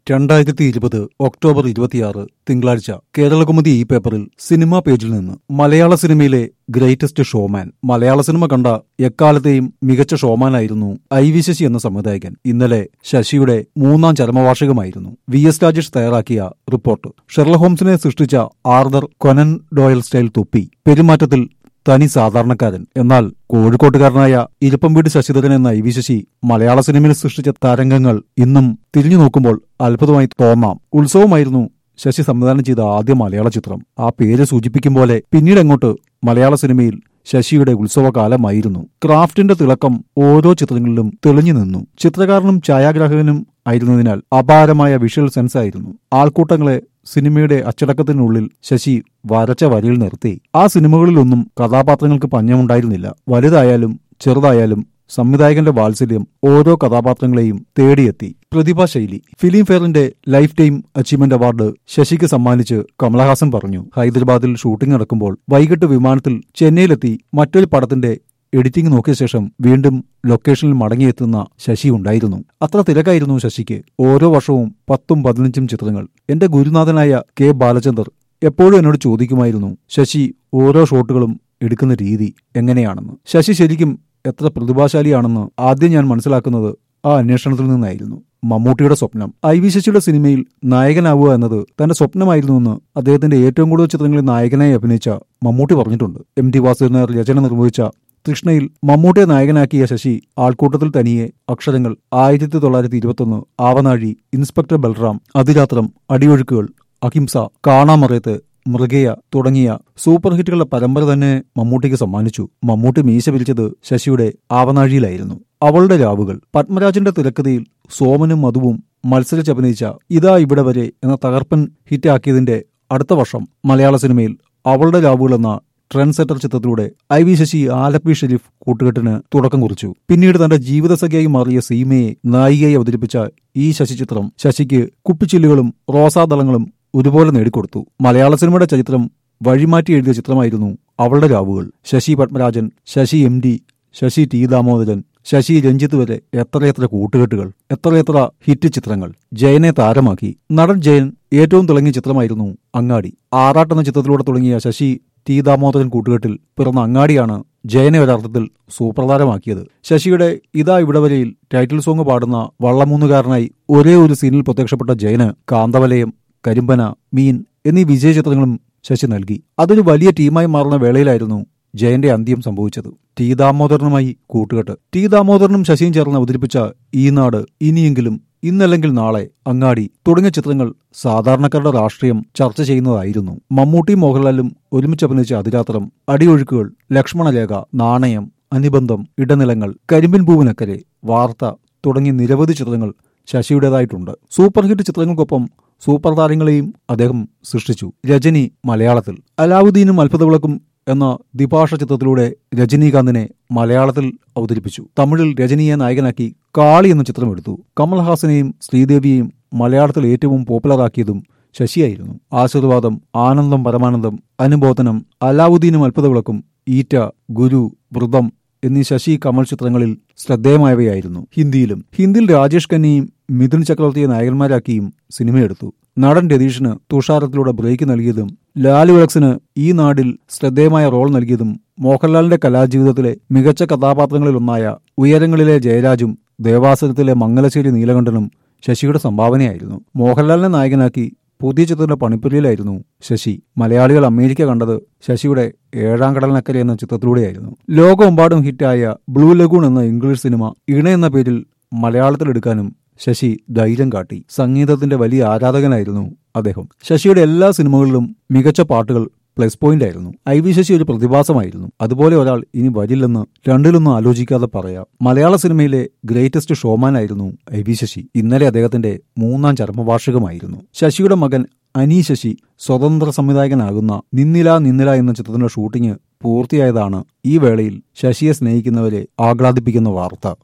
രണ്ടായിരത്തി ഇരുപത് ഒക്ടോബർ ഇരുപത്തിയാറ് തിങ്കളാഴ്ച കേരളകുമുദി ഈ പേപ്പറിൽ സിനിമാ പേജിൽ നിന്ന് മലയാള സിനിമയിലെ ഗ്രേറ്റസ്റ്റ് ഷോമാൻ മലയാള സിനിമ കണ്ട എക്കാലത്തെയും മികച്ച ഷോമാനായിരുന്നു ഐ വി ശശി എന്ന സംവിധായകൻ ഇന്നലെ ശശിയുടെ മൂന്നാം ചരമവാർഷികമായിരുന്നു വി എസ് രാജേഷ് തയ്യാറാക്കിയ റിപ്പോർട്ട് ഷെർല ഹോംസിനെ സൃഷ്ടിച്ച ആർദർ കൊനൻ ഡോയൽ സ്റ്റൈൽ തുപ്പി പെരുമാറ്റത്തിൽ തനി സാധാരണക്കാരൻ എന്നാൽ കോഴിക്കോട്ടുകാരനായ ഇരപ്പംവീട് ശശിധരൻ എന്ന ഐ വി ശശി മലയാള സിനിമയിൽ സൃഷ്ടിച്ച തരംഗങ്ങൾ ഇന്നും തിരിഞ്ഞു നോക്കുമ്പോൾ അത്ഭുതമായി തോന്നാം ഉത്സവമായിരുന്നു ശശി സംവിധാനം ചെയ്ത ആദ്യ മലയാള ചിത്രം ആ പേര് സൂചിപ്പിക്കും പോലെ പിന്നീട് അങ്ങോട്ട് മലയാള സിനിമയിൽ ശശിയുടെ ഉത്സവകാലമായിരുന്നു ക്രാഫ്റ്റിന്റെ തിളക്കം ഓരോ ചിത്രങ്ങളിലും തെളിഞ്ഞു നിന്നു ചിത്രകാരനും ഛായാഗ്രാഹകനും ആയിരുന്നതിനാൽ അപാരമായ വിഷ്വൽ സെൻസ് ആയിരുന്നു ആൾക്കൂട്ടങ്ങളെ സിനിമയുടെ അച്ചടക്കത്തിനുള്ളിൽ ശശി വരച്ച വരിയിൽ നിർത്തി ആ സിനിമകളിലൊന്നും കഥാപാത്രങ്ങൾക്ക് പഞ്ഞമുണ്ടായിരുന്നില്ല വലുതായാലും ചെറുതായാലും സംവിധായകന്റെ വാത്സല്യം ഓരോ കഥാപാത്രങ്ങളെയും തേടിയെത്തി പ്രതിഭാശൈലി ഫിലിം ഫെയറിന്റെ ലൈഫ് ടൈം അച്ചീവ്മെന്റ് അവാർഡ് ശശിക്ക് സമ്മാനിച്ച് കമലഹാസൻ പറഞ്ഞു ഹൈദരാബാദിൽ ഷൂട്ടിംഗ് നടക്കുമ്പോൾ വൈകിട്ട് വിമാനത്തിൽ ചെന്നൈയിലെത്തി മറ്റൊരു പടത്തിന്റെ എഡിറ്റിംഗ് നോക്കിയ ശേഷം വീണ്ടും ലൊക്കേഷനിൽ മടങ്ങിയെത്തുന്ന ശശി ഉണ്ടായിരുന്നു അത്ര തിരക്കായിരുന്നു ശശിക്ക് ഓരോ വർഷവും പത്തും പതിനഞ്ചും ചിത്രങ്ങൾ എന്റെ ഗുരുനാഥനായ കെ ബാലചന്ദർ എപ്പോഴും എന്നോട് ചോദിക്കുമായിരുന്നു ശശി ഓരോ ഷോട്ടുകളും എടുക്കുന്ന രീതി എങ്ങനെയാണെന്ന് ശശി ശരിക്കും എത്ര പ്രതിഭാശാലിയാണെന്ന് ആദ്യം ഞാൻ മനസ്സിലാക്കുന്നത് ആ അന്വേഷണത്തിൽ നിന്നായിരുന്നു മമ്മൂട്ടിയുടെ സ്വപ്നം ഐ വി ശശിയുടെ സിനിമയിൽ നായകനാവുക എന്നത് തന്റെ സ്വപ്നമായിരുന്നുവെന്ന് അദ്ദേഹത്തിന്റെ ഏറ്റവും കൂടുതൽ ചിത്രങ്ങളിൽ നായകനായി അഭിനയിച്ച മമ്മൂട്ടി പറഞ്ഞിട്ടുണ്ട് എം ടി വാസുദേവൻ നായർ രചന നിർവഹിച്ച തൃഷ്ണയിൽ മമ്മൂട്ടിയെ നായകനാക്കിയ ശശി ആൾക്കൂട്ടത്തിൽ തനിയെ അക്ഷരങ്ങൾ ആയിരത്തി തൊള്ളായിരത്തി ഇരുപത്തൊന്ന് ആവനാഴി ഇൻസ്പെക്ടർ ബൽറാം അതിരാത്രം അടിയൊഴുക്കുകൾ അഹിംസ കാണാമറയത്ത് മൃഗയ തുടങ്ങിയ സൂപ്പർ ഹിറ്റുകളുടെ പരമ്പര തന്നെ മമ്മൂട്ടിക്ക് സമ്മാനിച്ചു മമ്മൂട്ടി മീശ പിരിച്ചത് ശശിയുടെ ആവനാഴിയിലായിരുന്നു അവളുടെ രാവുകൾ പത്മരാജന്റെ തിരക്കഥയിൽ സോമനും മധുവും മത്സരിച്ചഭിനയിച്ച ഇതാ ഇവിടെ വരെ എന്ന തകർപ്പൻ ഹിറ്റാക്കിയതിന്റെ അടുത്ത വർഷം മലയാള സിനിമയിൽ അവളുടെ രാവുകൾ എന്ന ട്രെൻഡ് സെറ്റർ ചിത്രത്തിലൂടെ ഐ വി ശശി ആലപ്പി ഷെരീഫ് കൂട്ടുകെട്ടിന് തുടക്കം കുറിച്ചു പിന്നീട് തന്റെ ജീവിതസഖിയായി മാറിയ സീമയെ നായികയായി അവതരിപ്പിച്ച ഈ ശശി ചിത്രം ശശിക്ക് കുപ്പിച്ചില്ലുകളും റോസാദളങ്ങളും ഒരുപോലെ നേടിക്കൊടുത്തു മലയാള സിനിമയുടെ ചരിത്രം വഴിമാറ്റി എഴുതിയ ചിത്രമായിരുന്നു Avalude Ravukal Sasi Padmarajan Sasi M D Sasi T Damodaran Sasi Ranjith വരെ എത്രയെത്ര കൂട്ടുകെട്ടുകൾ എത്രയെത്ര ഹിറ്റ് ചിത്രങ്ങൾ ജയനെ താരമാക്കി നടൻ ജയൻ ഏറ്റവും തിളങ്ങിയ ചിത്രമായിരുന്നു അങ്ങാടി ആറാട്ട് എന്ന ചിത്രത്തിലൂടെ തുടങ്ങിയ ശശി ടി ദാമോദരൻ കൂട്ടുകെട്ടിൽ പിറന്ന അങ്ങാടിയാണ് ജയനെ ഒരർത്ഥത്തിൽ സൂപ്രധാനമാക്കിയത് ശശിയുടെ ഇതാ ഇവിടെ വരെയിൽ ടൈറ്റിൽ സോങ് പാടുന്ന വള്ളമൂന്നുകാരനായി ഒരേ ഒരു സീനിൽ പ്രത്യക്ഷപ്പെട്ട ജയന് കാന്തവലയം കരിമ്പന മീൻ എന്നീ വിജയ ചിത്രങ്ങളും ശശി നൽകി അതൊരു വലിയ ടീമായി മാറുന്ന വേളയിലായിരുന്നു ജയന്റെ അന്ത്യം സംഭവിച്ചത് ടി ദാമോദരനുമായി കൂട്ടുകെട്ട് ടി ദാമോദരനും ശശിയും ചേർന്ന് അവതരിപ്പിച്ച ഈ നാട് ഇനിയെങ്കിലും ഇന്നല്ലെങ്കിൽ നാളെ അങ്ങാടി തുടങ്ങിയ ചിത്രങ്ങൾ സാധാരണക്കാരുടെ രാഷ്ട്രീയം ചർച്ച ചെയ്യുന്നതായിരുന്നു മമ്മൂട്ടി മോഹൻലാലും ഒരുമിച്ച് അഭിനയിച്ച അതിരാത്രം അടിയൊഴുക്കുകൾ ലക്ഷ്മണലേഖ നാണയം അനുബന്ധം ഇടനിലങ്ങൾ കരിമ്പിൻ പൂവിനക്കരെ വാർത്ത തുടങ്ങിയ നിരവധി ചിത്രങ്ങൾ ശശിയുടേതായിട്ടുണ്ട് സൂപ്പർ ഹിറ്റ് ചിത്രങ്ങൾക്കൊപ്പം സൂപ്പർ താരങ്ങളെയും അദ്ദേഹം സൃഷ്ടിച്ചു രജനി മലയാളത്തിൽ അലാവുദ്ദീനും അത്ഭുതവിളക്കും എന്ന ദ്വിഭാഷ ചിത്രത്തിലൂടെ രജനീകാന്തിനെ മലയാളത്തിൽ അവതരിപ്പിച്ചു തമിഴിൽ രജനിയെ നായകനാക്കി കാളി എന്ന ചിത്രം എടുത്തു കമൽഹാസനെയും ശ്രീദേവിയെയും മലയാളത്തിൽ ഏറ്റവും പോപ്പുലറാക്കിയതും ശശിയായിരുന്നു ആശീർവാദം ആനന്ദം പരമാനന്ദം അനുബോധനം അലാവുദ്ദീനും അത്ഭുതവിളക്കും ഈറ്റ ഗുരു വൃതം എന്നീ ശശി കമൽ ചിത്രങ്ങളിൽ ശ്രദ്ധേയമായവയായിരുന്നു ഹിന്ദിയിലും ഹിന്ദിയിൽ രാജേഷ് ഖന്നയും മിഥുൻ ചക്രവർത്തിയെ നായകന്മാരാക്കിയും സിനിമയെടുത്തു നടൻ രതീഷിന് തുഷാരത്തിലൂടെ ബ്രേക്ക് നൽകിയതും ലാലു അലക്സിന് ഈ നാടിൽ ശ്രദ്ധേയമായ റോൾ നൽകിയതും മോഹൻലാലിന്റെ കലാജീവിതത്തിലെ മികച്ച കഥാപാത്രങ്ങളിലൊന്നായ ഉയരങ്ങളിലെ ജയരാജും ദേവാസുരത്തിലെ മംഗലശ്ശേരി നീലകണ്ഠനും ശശിയുടെ സംഭാവനയായിരുന്നു മോഹൻലാലിനെ നായകനാക്കി പുതിയ ചിത്രത്തിന്റെ പണിപ്പുരയിലായിരുന്നു ശശി മലയാളികൾ അമേരിക്ക കണ്ടത് ശശിയുടെ ഏഴാം കടലിനക്കരെ എന്ന ചിത്രത്തിലൂടെയായിരുന്നു ലോകമെമ്പാടും ഹിറ്റായ ബ്ലൂ ലഗൂൺ എന്ന ഇംഗ്ലീഷ് സിനിമ ഇണ എന്ന പേരിൽ മലയാളത്തിലെടുക്കാനും ശശി ധൈര്യം കാട്ടി സംഗീതത്തിന്റെ വലിയ ആരാധകനായിരുന്നു അദ്ദേഹം ശശിയുടെ എല്ലാ സിനിമകളിലും മികച്ച പാട്ടുകൾ പ്ലസ് പോയിന്റ് ആയിരുന്നു ഐ വി ശശി ഒരു പ്രതിഭാസമായിരുന്നു അതുപോലെ ഒരാൾ ഇനി വരില്ലെന്ന് രണ്ടിലൊന്നും ആലോചിക്കാതെ പറയാം മലയാള സിനിമയിലെ ഗ്രേറ്റസ്റ്റ് ഷോമാൻ ആയിരുന്നു ഐ വി ശശി ഇന്നലെ അദ്ദേഹത്തിന്റെ മൂന്നാം ചരമവാർഷികമായിരുന്നു ശശിയുടെ മകൻ അനി ശശി സ്വതന്ത്ര സംവിധായകനാകുന്ന നിന്നില നിന്നില എന്ന ചിത്രത്തിന്റെ ഷൂട്ടിംഗ് പൂർത്തിയായതാണ് ഈ വേളയിൽ ശശിയെ സ്നേഹിക്കുന്നവരെ ആഹ്ലാദിപ്പിക്കുന്ന വാർത്ത